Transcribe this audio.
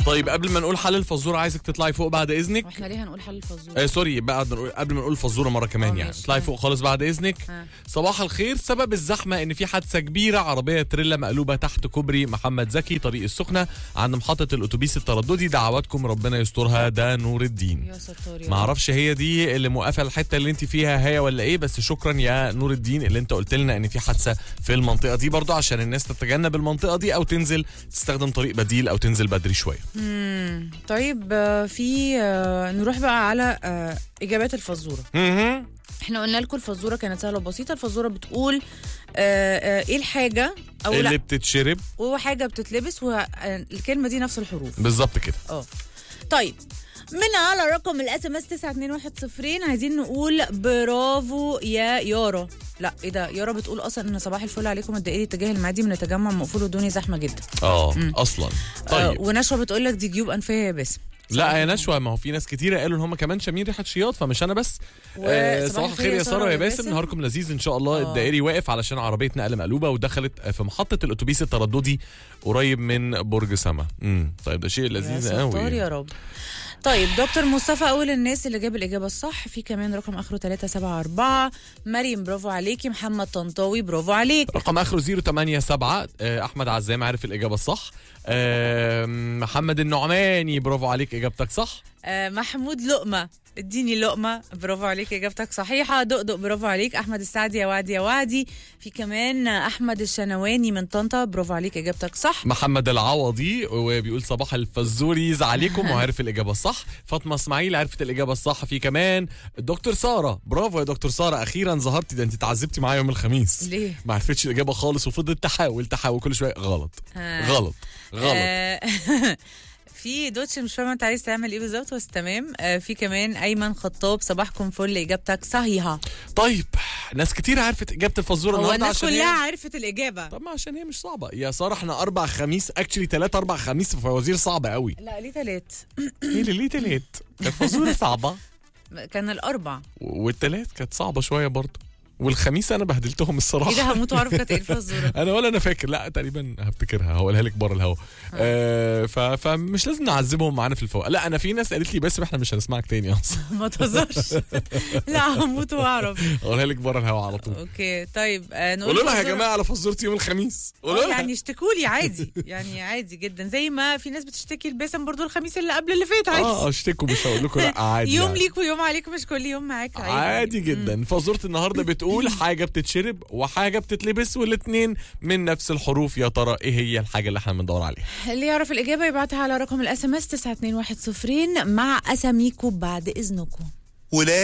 طيب قبل ما نقول حل الفزوره عايزك تطلعي فوق بعد اذنك واحنا ليه هنقول حل الفزوره آه سوري بعد ما نقول قبل ما نقول الفزوره مره كمان آه، يعني ماشي. اطلعي فوق خالص بعد اذنك ها. صباح الخير سبب الزحمه ان في حادثه كبيره عربيه تريلا مقلوبه تحت كوبري محمد زكي طريق السخنه عند محطه الاتوبيس الترددي دعواتكم ربنا يسترها ده نور الدين يا ستار يا ما رب. اعرفش هي دي اللي موقفه الحته اللي انت فيها هي ولا ايه بس شكرا يا نور الدين اللي انت قلت لنا ان في حادثه في المنطقه دي برضو عشان الناس تتجنب المنطقه دي او تنزل تستخدم طريق بديل او تنزل بدري شويه طيب آه، في آه، نروح بقى على آه، اجابات الفزوره مهم. احنا قلنا لكم الفزوره كانت سهله وبسيطه الفزوره بتقول آه، آه، ايه الحاجه او اللي لا بتتشرب وحاجه بتتلبس والكلمه دي نفس الحروف بالظبط كده اه طيب من على رقم الاس ام اس 92110 عايزين نقول برافو يا يارا لا ايه ده يارا بتقول اصلا ان صباح الفل عليكم الدائري اتجاه المعادي من التجمع مقفول والدنيا زحمه جدا اه اصلا طيب آه ونشوى بتقول لك دي جيوب انفيه يا باسم لا يا نشوى ما هو في ناس كتيره قالوا ان هم كمان شامين ريحه شياط فمش انا بس آه وصباح صباح الخير يا ساره ويا باسم باسم. نهاركم لذيذ ان شاء الله آه. الدائري واقف علشان عربيه نقل مقلوبه ودخلت في محطه الاتوبيس الترددي قريب من برج سما امم طيب ده شيء يا لذيذ ستار قوي يا رب طيب دكتور مصطفى اول الناس اللي جاب الاجابه الصح في كمان رقم اخره 374 مريم برافو عليكي محمد طنطاوي برافو عليك رقم اخره 087 آه، احمد عزام عارف الاجابه الصح آه، محمد النعماني برافو عليك اجابتك صح آه محمود لقمه اديني لقمه برافو عليك اجابتك صحيحه دقدق برافو عليك احمد السعدي يا وعدي يا وعدي في كمان احمد الشنواني من طنطا برافو عليك اجابتك صح محمد العوضي وبيقول صباح الفزوريز عليكم وعارف الاجابه الصح فاطمه اسماعيل عرفت الاجابه الصح في كمان الدكتور ساره برافو يا دكتور ساره اخيرا ظهرتي ده انت اتعذبتي معايا يوم الخميس ليه؟ ما عرفتش الاجابه خالص وفضلت تحاول تحاول كل شويه غلط ها. غلط غلط آه، في دوتش مش فاهمه انت عايز تعمل ايه بالظبط بس تمام آه في كمان ايمن خطاب صباحكم فل اجابتك صحيحه طيب ناس كتير عرفت اجابه الفزوره هو النهارده الناس عشان كلها هي... عرفت الاجابه طب ما عشان هي مش صعبه يا ساره احنا اربع خميس اكشلي ثلاثة اربع خميس في فوازير صعبه قوي لا ليه تلات ايه اللي ليه تلات كانت فزوره صعبه كان الاربع والتلات كانت صعبه شويه برضه والخميس انا بهدلتهم الصراحه ايه ده هموت واعرف كانت ايه الفزوره انا ولا انا فاكر لا تقريبا هفتكرها هقولها لك بره الهوا آه ف... فمش لازم نعذبهم معانا في الفوق لا انا في ناس قالت لي بس احنا مش هنسمعك تاني اصلا ما تهزرش لا هموت واعرف اقولها لك بره الهوا على طول اوكي طيب آه نقول قولوا لها يا فزورة. جماعه على فزورتي يوم الخميس قولوا آه، لها يعني اشتكوا لي عادي يعني عادي جدا زي ما في ناس بتشتكي الباسم برضو الخميس اللي قبل اللي فات عادي اه اشتكوا مش هقول لكم لا عادي يوم يعني. ليك ويوم عليك مش كل يوم معاك عادي, عادي جدا فزورة النهارده بتقول حاجه بتتشرب وحاجه بتتلبس والاثنين من نفس الحروف يا ترى ايه هي الحاجه اللي احنا بندور عليها اللي يعرف الإجابة يبعتها على رقم الاس ام اس 92110 مع أساميكم بعد إذنكم ولا